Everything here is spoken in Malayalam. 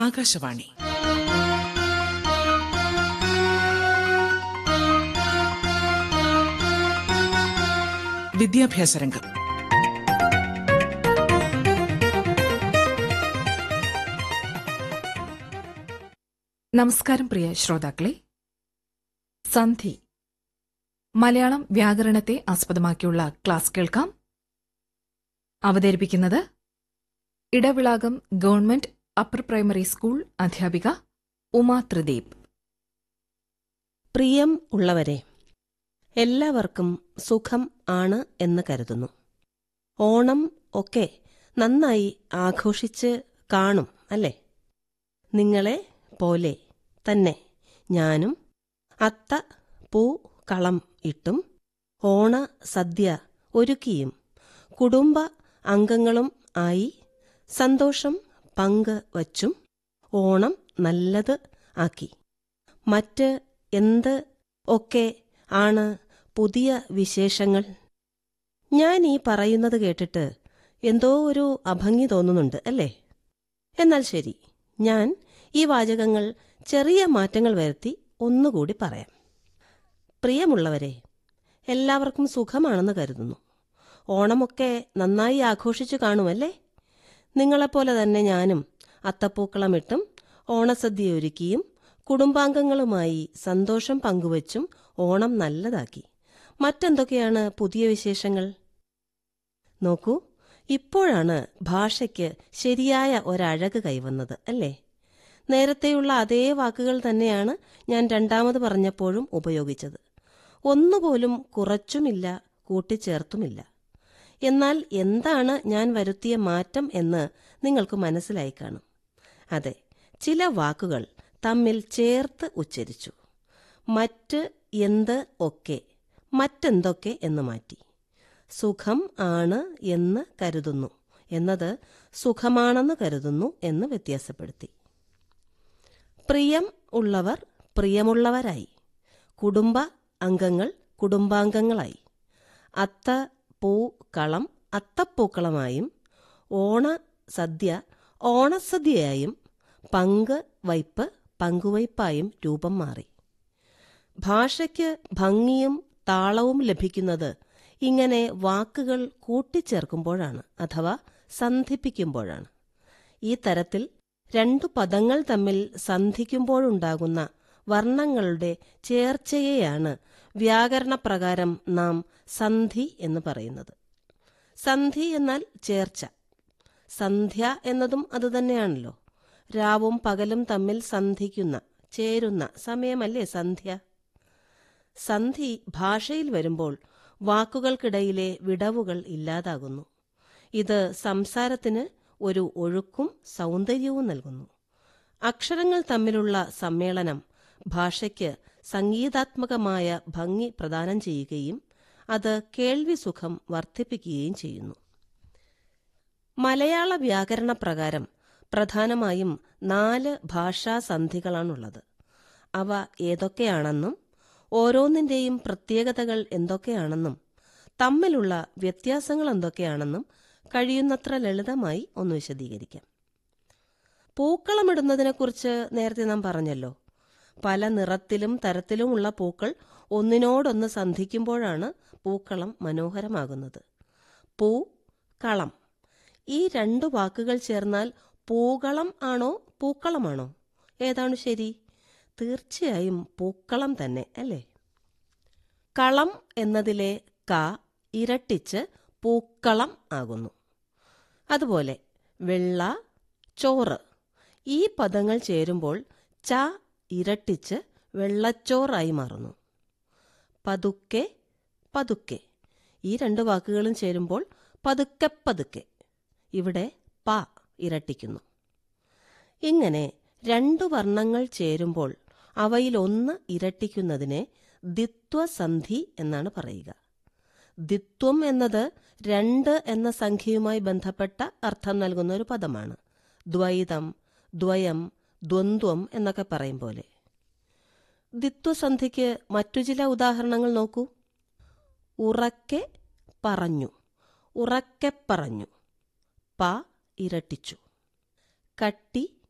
ആകാശവാണി വിദ്യാഭ്യാസ രംഗം നമസ്കാരം പ്രിയ ശ്രോതാക്കളെ സന്ധി മലയാളം വ്യാകരണത്തെ ആസ്പദമാക്കിയുള്ള ക്ലാസ് കേൾക്കാം അവതരിപ്പിക്കുന്നത് Edavilakam government upper primary school അധ്യാപിക ഉമാ ത്രിദീപ് പ്രിയം ഉള്ളവരെ എല്ലാവർക്കും സുഖം ആണ് എന്ന് കരുതുന്നു ഓണം ഒക്കെ നന്നായി ആഘോഷിച്ച് കാണും അല്ലേ നിങ്ങളെ പോലെ തന്നെ ഞാനും അത്ത പൂ കളം ഇട്ടും ഓണ സദ്യ ഒരുക്കിയും കുടുംബ അംഗങ്ങളും ആയി സന്തോഷം പങ്ക് വച്ചും ഓണം നല്ലത് ആക്കി മറ്റ് എന്ത് ഒക്കെ ആണ് പുതിയ വിശേഷങ്ങൾ ഞാൻ ഈ പറയുന്നത് കേട്ടിട്ട് എന്തോ ഒരു അഭംഗി തോന്നുന്നുണ്ട് അല്ലേ എന്നാൽ ശരി ഞാൻ ഈ വാചകങ്ങൾ ചെറിയ മാറ്റങ്ങൾ വരുത്തി ഒന്നുകൂടി പറയാം പ്രിയമുള്ളവരെ എല്ലാവർക്കും സുഖമാണെന്ന് കരുതുന്നു ഓണമൊക്കെ നന്നായി ആഘോഷിച്ചു കാണുമല്ലേ നിങ്ങളെപ്പോലെ തന്നെ ഞാനും അത്തപ്പൂക്കളമിട്ടും ഓണസദ്യ ഒരുക്കിയും കുടുംബാംഗങ്ങളുമായി സന്തോഷം പങ്കുവച്ചും ഓണം നല്ലതാക്കി മറ്റെന്തൊക്കെയാണ് പുതിയ വിശേഷങ്ങൾ നോക്കൂ ഇപ്പോഴാണ് ഭാഷയ്ക്ക് ശരിയായ ഒരഴക് കൈവന്നത് അല്ലേ നേരത്തെയുള്ള അതേ വാക്കുകൾ തന്നെയാണ് ഞാൻ രണ്ടാമത് പറഞ്ഞപ്പോഴും ഉപയോഗിച്ചത് ഒന്നുപോലും കുറച്ചുമില്ല കൂട്ടിച്ചേർത്തുമില്ല എന്നാൽ എന്താണ് ഞാൻ വരുത്തിയ മാറ്റം എന്ന് നിങ്ങൾക്ക് മനസ്സിലായി കാണും അതെ ചില വാക്കുകൾ തമ്മിൽ ചേർത്ത് ഉച്ചരിച്ചു മറ്റ് എന്ത് ഒക്കെ മറ്റെന്തൊക്കെ എന്ന് മാറ്റി സുഖം ആണ് എന്ന് കരുതുന്നു എന്നത് സുഖമാണെന്ന് കരുതുന്നു എന്ന് വ്യത്യാസപ്പെടുത്തി പ്രിയം ഉള്ളവർ പ്രിയമുള്ളവരായി കുടുംബ അംഗങ്ങൾ കുടുംബാംഗങ്ങളായി അത്ത പൂ കളം അത്തപ്പൂക്കളമായും ഓണ സദ്യ ഓണസദ്യയായും പങ്ക് വയ്പ് പങ്കുവയ്പായും രൂപം മാറി ഭാഷയ്ക്ക് ഭംഗിയും താളവും ലഭിക്കുന്നത് ഇങ്ങനെ വാക്കുകൾ കൂട്ടിച്ചേർക്കുമ്പോഴാണ് അഥവാ സന്ധിപ്പിക്കുമ്പോഴാണ് ഈ തരത്തിൽ രണ്ടു പദങ്ങൾ തമ്മിൽ സന്ധിക്കുമ്പോഴുണ്ടാകുന്ന വർണ്ണങ്ങളുടെ ചേർച്ചയെയാണ് വ്യാകരണപ്രകാരം നാം സന്ധി എന്ന് പറയുന്നത് സന്ധി എന്നാൽ ചേർച്ച സന്ധ്യ എന്നതും അതുതന്നെയാണല്ലോ രാവും പകലും തമ്മിൽ സന്ധിക്കുന്ന ചേരുന്ന സമയമല്ലേ സന്ധ്യ സന്ധി ഭാഷയിൽ വരുമ്പോൾ വാക്കുകൾക്കിടയിലെ വിടവുകൾ ഇല്ലാതാകുന്നു ഇത് സംസാരത്തിന് ഒരു ഒഴുക്കും സൗന്ദര്യവും നൽകുന്നു അക്ഷരങ്ങൾ തമ്മിലുള്ള സമ്മേളനം ഭാഷയ്ക്ക് സംഗീതാത്മകമായ ഭംഗി പ്രദാനം ചെയ്യുകയും അത് കേൾവി സുഖം വർദ്ധിപ്പിക്കുകയും ചെയ്യുന്നു മലയാള വ്യാകരണ പ്രകാരം പ്രധാനമായും നാല് ഭാഷാസന്ധികളാണുള്ളത് അവ ഏതൊക്കെയാണെന്നും ഓരോന്നിൻ്റെയും പ്രത്യേകതകൾ എന്തൊക്കെയാണെന്നും തമ്മിലുള്ള വ്യത്യാസങ്ങൾ എന്തൊക്കെയാണെന്നും കഴിയുന്നത്ര ലളിതമായി ഒന്ന് വിശദീകരിക്കാം പൂക്കളമിടുന്നതിനെക്കുറിച്ച് നേരത്തെ നാം പറഞ്ഞല്ലോ പല നിറത്തിലും തരത്തിലുമുള്ള പൂക്കൾ ഒന്നിനോടൊന്ന് സന്ധിക്കുമ്പോഴാണ് പൂക്കളം മനോഹരമാകുന്നത് പൂ കളം ഈ രണ്ടു വാക്കുകൾ ചേർന്നാൽ പൂകളം ആണോ പൂക്കളമാണോ ഏതാണ് ശരി തീർച്ചയായും പൂക്കളം തന്നെ അല്ലേ കളം എന്നതിലെ ക ഇരട്ടിച്ച് പൂക്കളം ആകുന്നു അതുപോലെ വെള്ള ചോറ് ഈ പദങ്ങൾ ചേരുമ്പോൾ ച ഇരട്ടിച്ച് വെള്ളച്ചോറായി മാറുന്നു പതുക്കെ പതുക്കെ ഈ രണ്ട് വാക്കുകളും ചേരുമ്പോൾ പതുക്കെ പതുക്കെ ഇവിടെ പ ഇരട്ടിക്കുന്നു ഇങ്ങനെ രണ്ടു വർണ്ണങ്ങൾ ചേരുമ്പോൾ അവയിലൊന്ന് ഇരട്ടിക്കുന്നതിനെ ദിത്വസന്ധി എന്നാണ് പറയുക ദിത്വം എന്നത് രണ്ട് എന്ന സംഖ്യയുമായി ബന്ധപ്പെട്ട അർത്ഥം നൽകുന്ന ഒരു പദമാണ് ദ്വൈതം ദ്വയം ദ്വന്ദ്വം എന്നൊക്കെ പറയും പോലെ ദിത്വസന്ധിക്ക് മറ്റു ചില ഉദാഹരണങ്ങൾ നോക്കൂ ഉറക്കെ പറഞ്ഞു ഉറക്കെ പറഞ്ഞു പ ഇരട്ടിച്ചു കട്ടി